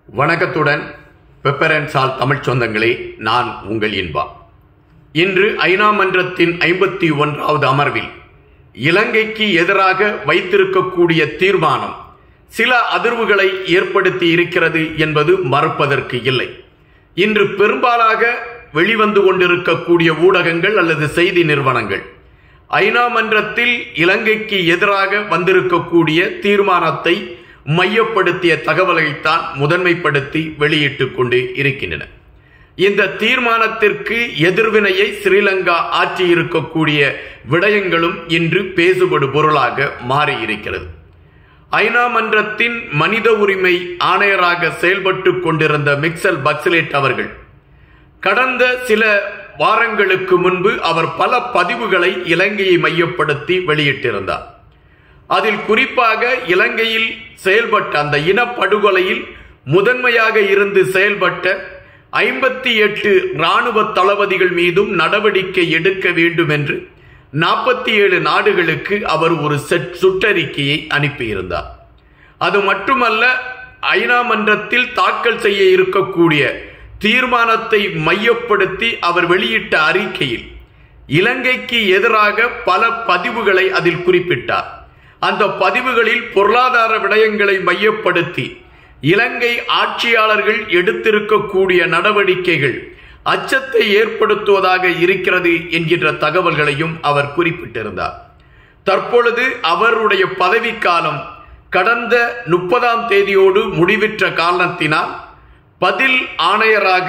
வணக்கத்துடன் பெப்பரன் சால் தமிழ்ச் சொந்தங்களே நான் உங்கள் இன்பா இன்று ஐநா மன்றத்தின் ஐம்பத்தி ஒன்றாவது அமர்வில் இலங்கைக்கு எதிராக வைத்திருக்கக்கூடிய தீர்மானம் சில அதிர்வுகளை ஏற்படுத்தி இருக்கிறது என்பது மறுப்பதற்கு இல்லை இன்று பெரும்பாலாக வெளிவந்து கொண்டிருக்கக்கூடிய ஊடகங்கள் அல்லது செய்தி நிறுவனங்கள் ஐநா மன்றத்தில் இலங்கைக்கு எதிராக வந்திருக்கக்கூடிய தீர்மானத்தை மையப்படுத்திய தகவலைத்தான் முதன்மைப்படுத்தி வெளியிட்டுக் கொண்டு இருக்கின்றன இந்த தீர்மானத்திற்கு எதிர்வினையை ஸ்ரீலங்கா ஆற்றியிருக்கக்கூடிய விடயங்களும் இன்று பேசுபடு பொருளாக மாறியிருக்கிறது ஐநா மன்றத்தின் மனித உரிமை ஆணையராக செயல்பட்டு கொண்டிருந்த மிக்சல் பக்சலேட் அவர்கள் கடந்த சில வாரங்களுக்கு முன்பு அவர் பல பதிவுகளை இலங்கையை மையப்படுத்தி வெளியிட்டிருந்தார் அதில் குறிப்பாக இலங்கையில் செயல்பட்ட அந்த இனப்படுகொலையில் முதன்மையாக இருந்து செயல்பட்ட ஐம்பத்தி எட்டு இராணுவ தளபதிகள் மீதும் நடவடிக்கை எடுக்க வேண்டும் என்று நாற்பத்தி ஏழு நாடுகளுக்கு அவர் ஒரு செட் சுற்றறிக்கையை அனுப்பியிருந்தார் அது மட்டுமல்ல ஐநா மன்றத்தில் தாக்கல் செய்ய இருக்கக்கூடிய தீர்மானத்தை மையப்படுத்தி அவர் வெளியிட்ட அறிக்கையில் இலங்கைக்கு எதிராக பல பதிவுகளை அதில் குறிப்பிட்டார் அந்த பதிவுகளில் பொருளாதார விடயங்களை மையப்படுத்தி இலங்கை ஆட்சியாளர்கள் எடுத்திருக்கக்கூடிய நடவடிக்கைகள் அச்சத்தை ஏற்படுத்துவதாக இருக்கிறது என்கின்ற தகவல்களையும் அவர் குறிப்பிட்டிருந்தார் தற்பொழுது அவருடைய பதவிக்காலம் கடந்த முப்பதாம் தேதியோடு முடிவிற்ற காரணத்தினால் பதில் ஆணையராக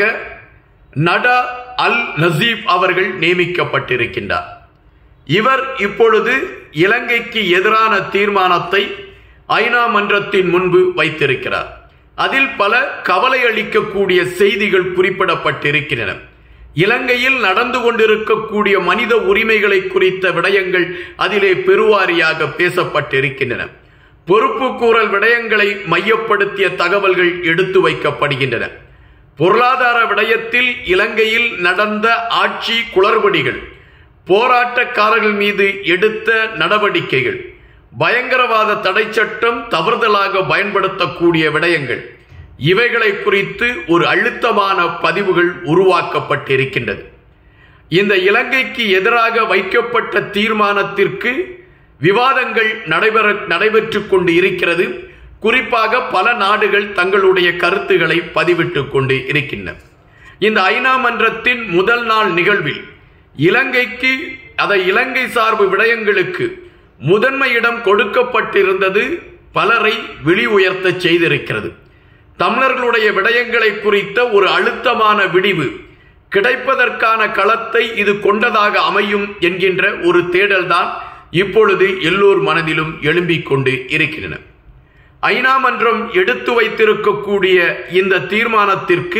நடா அல் நசீப் அவர்கள் நியமிக்கப்பட்டிருக்கின்றார் இவர் இப்பொழுது இலங்கைக்கு எதிரான தீர்மானத்தை ஐநா மன்றத்தின் முன்பு வைத்திருக்கிறார் அதில் பல கவலை அளிக்கக்கூடிய செய்திகள் குறிப்பிடப்பட்டிருக்கின்றன இலங்கையில் நடந்து கொண்டிருக்கக்கூடிய மனித உரிமைகளை குறித்த விடயங்கள் அதிலே பெருவாரியாக பேசப்பட்டிருக்கின்றன பொறுப்பு கூறல் விடயங்களை மையப்படுத்திய தகவல்கள் எடுத்து வைக்கப்படுகின்றன பொருளாதார விடயத்தில் இலங்கையில் நடந்த ஆட்சி குளறுபடிகள் போராட்டக்காரர்கள் மீது எடுத்த நடவடிக்கைகள் பயங்கரவாத தடை சட்டம் தவறுதலாக பயன்படுத்தக்கூடிய விடயங்கள் இவைகளை குறித்து ஒரு அழுத்தமான பதிவுகள் உருவாக்கப்பட்டிருக்கின்றது இந்த இலங்கைக்கு எதிராக வைக்கப்பட்ட தீர்மானத்திற்கு விவாதங்கள் நடைபெற நடைபெற்றுக் கொண்டு இருக்கிறது குறிப்பாக பல நாடுகள் தங்களுடைய கருத்துக்களை பதிவிட்டுக் கொண்டு இருக்கின்றன இந்த ஐநா மன்றத்தின் முதல் நாள் நிகழ்வில் இலங்கைக்கு அதை இலங்கை சார்பு விடயங்களுக்கு முதன்மை இடம் கொடுக்கப்பட்டிருந்தது பலரை விழி உயர்த்த செய்திருக்கிறது தமிழர்களுடைய விடயங்களை குறித்த ஒரு அழுத்தமான விடிவு கிடைப்பதற்கான களத்தை இது கொண்டதாக அமையும் என்கின்ற ஒரு தேடல்தான் இப்பொழுது எல்லோர் மனதிலும் எழும்பிக் கொண்டு இருக்கின்றன ஐநா மன்றம் எடுத்து வைத்திருக்கக்கூடிய இந்த தீர்மானத்திற்கு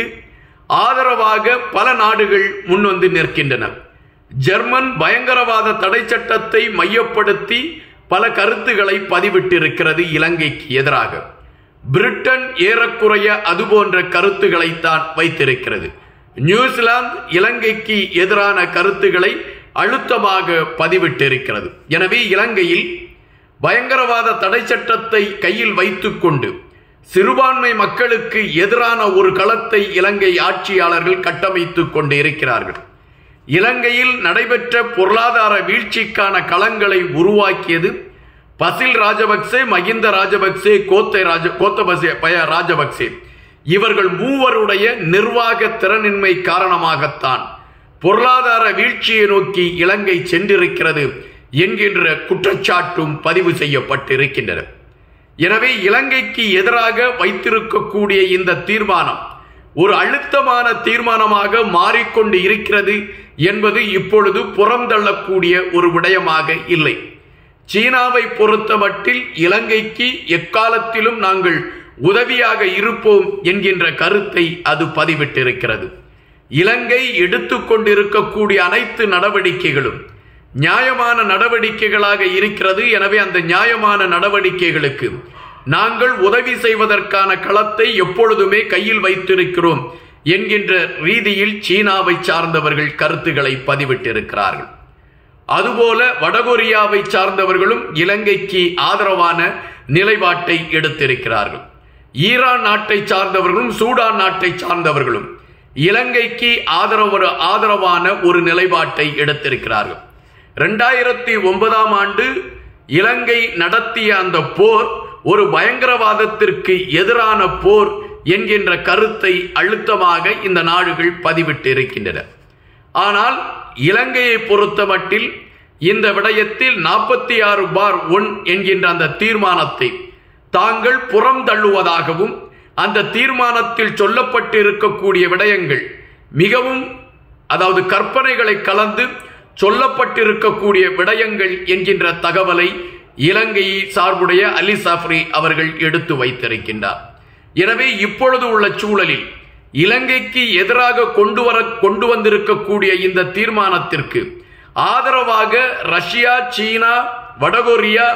ஆதரவாக பல நாடுகள் முன்வந்து நிற்கின்றன ஜெர்மன் பயங்கரவாத தடை சட்டத்தை மையப்படுத்தி பல கருத்துக்களை பதிவிட்டிருக்கிறது இலங்கைக்கு எதிராக பிரிட்டன் ஏறக்குறைய அதுபோன்ற கருத்துக்களை தான் வைத்திருக்கிறது நியூசிலாந்து இலங்கைக்கு எதிரான கருத்துக்களை அழுத்தமாக பதிவிட்டிருக்கிறது எனவே இலங்கையில் பயங்கரவாத தடை சட்டத்தை கையில் வைத்துக்கொண்டு சிறுபான்மை மக்களுக்கு எதிரான ஒரு களத்தை இலங்கை ஆட்சியாளர்கள் கட்டமைத்துக் கொண்டு இருக்கிறார்கள் இலங்கையில் நடைபெற்ற பொருளாதார வீழ்ச்சிக்கான களங்களை உருவாக்கியது பசில் ராஜபக்சே மகிந்த ராஜபக்சே கோத்தை ராஜ கோத்தபசே பய ராஜபக்சே இவர்கள் மூவருடைய நிர்வாக திறனின்மை காரணமாகத்தான் பொருளாதார வீழ்ச்சியை நோக்கி இலங்கை சென்றிருக்கிறது என்கின்ற குற்றச்சாட்டும் பதிவு செய்யப்பட்டிருக்கின்றன எனவே இலங்கைக்கு எதிராக வைத்திருக்கக்கூடிய இந்த தீர்மானம் ஒரு அழுத்தமான தீர்மானமாக மாறிக்கொண்டு இருக்கிறது என்பது இப்பொழுது புறந்தள்ளக்கூடிய ஒரு விடயமாக இல்லை சீனாவை பொறுத்தமட்டில் இலங்கைக்கு எக்காலத்திலும் நாங்கள் உதவியாக இருப்போம் என்கின்ற கருத்தை அது பதிவிட்டிருக்கிறது இலங்கை எடுத்துக்கொண்டிருக்கக்கூடிய அனைத்து நடவடிக்கைகளும் நியாயமான நடவடிக்கைகளாக இருக்கிறது எனவே அந்த நியாயமான நடவடிக்கைகளுக்கு நாங்கள் உதவி செய்வதற்கான களத்தை எப்பொழுதுமே கையில் வைத்திருக்கிறோம் என்கின்ற ரீதியில் சீனாவை சார்ந்தவர்கள் கருத்துக்களை பதிவிட்டிருக்கிறார்கள் அதுபோல வடகொரியாவை சார்ந்தவர்களும் இலங்கைக்கு ஆதரவான நிலைப்பாட்டை எடுத்திருக்கிறார்கள் ஈரான் நாட்டை சார்ந்தவர்களும் சூடான் நாட்டை சார்ந்தவர்களும் இலங்கைக்கு ஆதரவு ஆதரவான ஒரு நிலைப்பாட்டை எடுத்திருக்கிறார்கள் ரெண்டாயிரத்தி ஒன்பதாம் ஆண்டு இலங்கை நடத்திய அந்த போர் ஒரு பயங்கரவாதத்திற்கு எதிரான போர் என்கின்ற கருத்தை அழுத்தமாக இந்த நாடுகள் பதிவிட்டு இருக்கின்றன ஆனால் இலங்கையை பொறுத்தமட்டில் இந்த விடயத்தில் நாற்பத்தி ஆறு பார் ஒன் என்கின்ற அந்த தீர்மானத்தை தாங்கள் புறம் தள்ளுவதாகவும் அந்த தீர்மானத்தில் சொல்லப்பட்டு இருக்கக்கூடிய விடயங்கள் மிகவும் அதாவது கற்பனைகளை கலந்து சொல்லப்பட்டிருக்கக்கூடிய விடயங்கள் என்கின்ற தகவலை இலங்கை சார்புடைய அலி சாஃப்ரி அவர்கள் எடுத்து வைத்திருக்கின்றார் எனவே இப்பொழுது உள்ள சூழலில் இலங்கைக்கு எதிராக கொண்டு வர கொண்டு வந்திருக்கக்கூடிய இந்த தீர்மானத்திற்கு ஆதரவாக ரஷ்யா சீனா வடகொரியா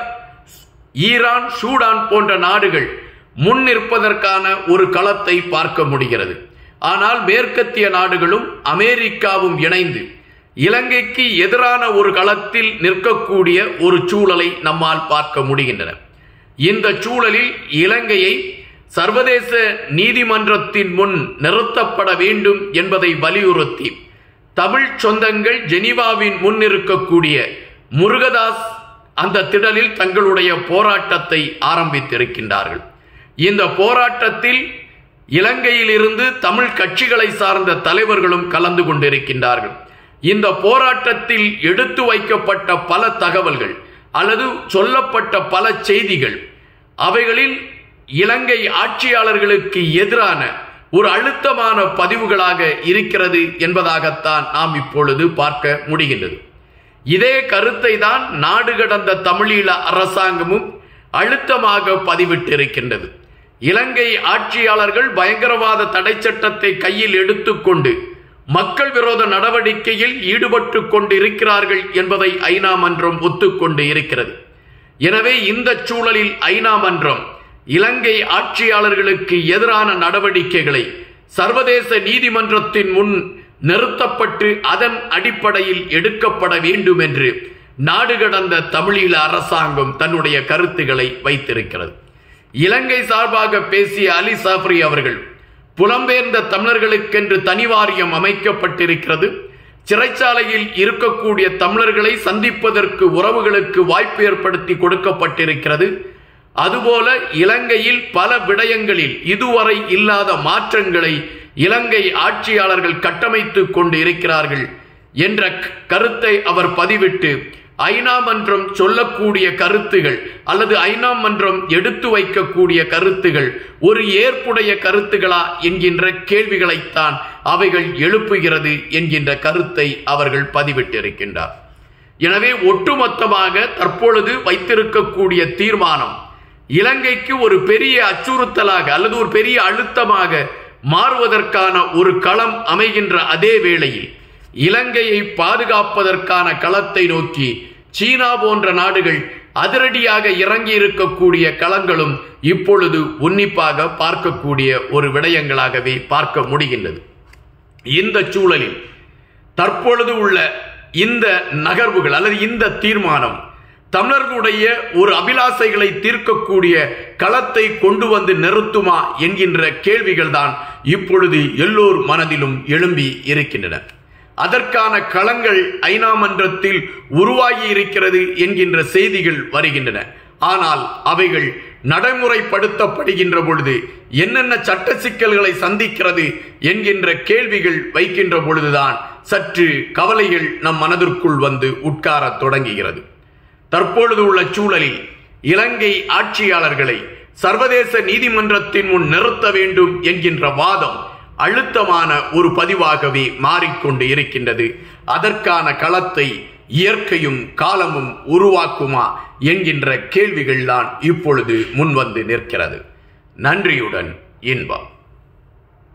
ஈரான் சூடான் போன்ற நாடுகள் முன் நிற்பதற்கான ஒரு களத்தை பார்க்க முடிகிறது ஆனால் மேற்கத்திய நாடுகளும் அமெரிக்காவும் இணைந்து இலங்கைக்கு எதிரான ஒரு களத்தில் நிற்கக்கூடிய ஒரு சூழலை நம்மால் பார்க்க முடிகின்றன இந்த சூழலில் இலங்கையை சர்வதேச நீதிமன்றத்தின் முன் நிறுத்தப்பட வேண்டும் என்பதை வலியுறுத்தி தமிழ் சொந்தங்கள் ஜெனீவாவின் முன் இருக்கக்கூடிய முருகதாஸ் அந்த திடலில் தங்களுடைய போராட்டத்தை ஆரம்பித்திருக்கின்றார்கள் இந்த போராட்டத்தில் இலங்கையிலிருந்து தமிழ் கட்சிகளை சார்ந்த தலைவர்களும் கலந்து கொண்டிருக்கின்றார்கள் இந்த போராட்டத்தில் எடுத்து வைக்கப்பட்ட பல தகவல்கள் அல்லது சொல்லப்பட்ட பல செய்திகள் அவைகளில் இலங்கை ஆட்சியாளர்களுக்கு எதிரான ஒரு அழுத்தமான பதிவுகளாக இருக்கிறது என்பதாகத்தான் நாம் இப்பொழுது பார்க்க முடிகின்றது இதே கருத்தை தான் நாடு கடந்த தமிழீழ அரசாங்கமும் அழுத்தமாக பதிவிட்டிருக்கின்றது இலங்கை ஆட்சியாளர்கள் பயங்கரவாத தடை சட்டத்தை கையில் எடுத்துக்கொண்டு மக்கள் விரோத நடவடிக்கையில் ஈடுபட்டு கொண்டு இருக்கிறார்கள் என்பதை ஐநா மன்றம் ஒத்துக்கொண்டு இருக்கிறது எனவே இந்த சூழலில் ஐநா மன்றம் இலங்கை ஆட்சியாளர்களுக்கு எதிரான நடவடிக்கைகளை சர்வதேச நீதிமன்றத்தின் முன் நிறுத்தப்பட்டு அதன் அடிப்படையில் எடுக்கப்பட வேண்டும் என்று நாடு கடந்த தமிழீழ அரசாங்கம் தன்னுடைய கருத்துக்களை வைத்திருக்கிறது இலங்கை சார்பாக பேசிய அலி சாஃப்ரி அவர்கள் புலம்பெயர்ந்த தமிழர்களுக்கென்று தனி வாரியம் அமைக்கப்பட்டிருக்கிறது சிறைச்சாலையில் இருக்கக்கூடிய தமிழர்களை சந்திப்பதற்கு உறவுகளுக்கு வாய்ப்பு ஏற்படுத்தி கொடுக்கப்பட்டிருக்கிறது அதுபோல இலங்கையில் பல விடயங்களில் இதுவரை இல்லாத மாற்றங்களை இலங்கை ஆட்சியாளர்கள் கட்டமைத்துக் கொண்டு இருக்கிறார்கள் என்ற கருத்தை அவர் பதிவிட்டு ஐநா மன்றம் சொல்லக்கூடிய கருத்துகள் அல்லது ஐநா மன்றம் எடுத்து வைக்கக்கூடிய கருத்துகள் ஒரு ஏற்புடைய கருத்துகளா என்கின்ற கேள்விகளைத்தான் அவைகள் எழுப்புகிறது என்கின்ற கருத்தை அவர்கள் பதிவிட்டிருக்கின்றார் எனவே ஒட்டுமொத்தமாக தற்பொழுது வைத்திருக்கக்கூடிய தீர்மானம் இலங்கைக்கு ஒரு பெரிய அச்சுறுத்தலாக அல்லது ஒரு பெரிய அழுத்தமாக மாறுவதற்கான ஒரு களம் அமைகின்ற அதே வேளையில் இலங்கையை பாதுகாப்பதற்கான களத்தை நோக்கி சீனா போன்ற நாடுகள் அதிரடியாக இறங்கி இருக்கக்கூடிய களங்களும் இப்பொழுது உன்னிப்பாக பார்க்கக்கூடிய ஒரு விடயங்களாகவே பார்க்க முடிகின்றது இந்த சூழலில் தற்பொழுது உள்ள இந்த நகர்வுகள் அல்லது இந்த தீர்மானம் தமிழர்களுடைய ஒரு அபிலாசைகளை தீர்க்கக்கூடிய களத்தை கொண்டு வந்து நிறுத்துமா என்கின்ற கேள்விகள் தான் இப்பொழுது எல்லோர் மனதிலும் எழும்பி இருக்கின்றன அதற்கான களங்கள் ஐநா மன்றத்தில் உருவாகி இருக்கிறது என்கின்ற செய்திகள் வருகின்றன ஆனால் அவைகள் நடைமுறைப்படுத்தப்படுகின்ற பொழுது என்னென்ன சட்ட சிக்கல்களை சந்திக்கிறது என்கின்ற கேள்விகள் வைக்கின்ற பொழுதுதான் சற்று கவலைகள் நம் மனதிற்குள் வந்து உட்காரத் தொடங்குகிறது தற்பொழுது உள்ள சூழலில் இலங்கை ஆட்சியாளர்களை சர்வதேச நீதிமன்றத்தின் முன் நிறுத்த வேண்டும் என்கின்ற வாதம் அழுத்தமான ஒரு பதிவாகவே மாறிக்கொண்டு இருக்கின்றது அதற்கான களத்தை இயற்கையும் காலமும் உருவாக்குமா என்கின்ற கேள்விகள்தான் இப்பொழுது முன்வந்து நிற்கிறது நன்றியுடன் இன்பம்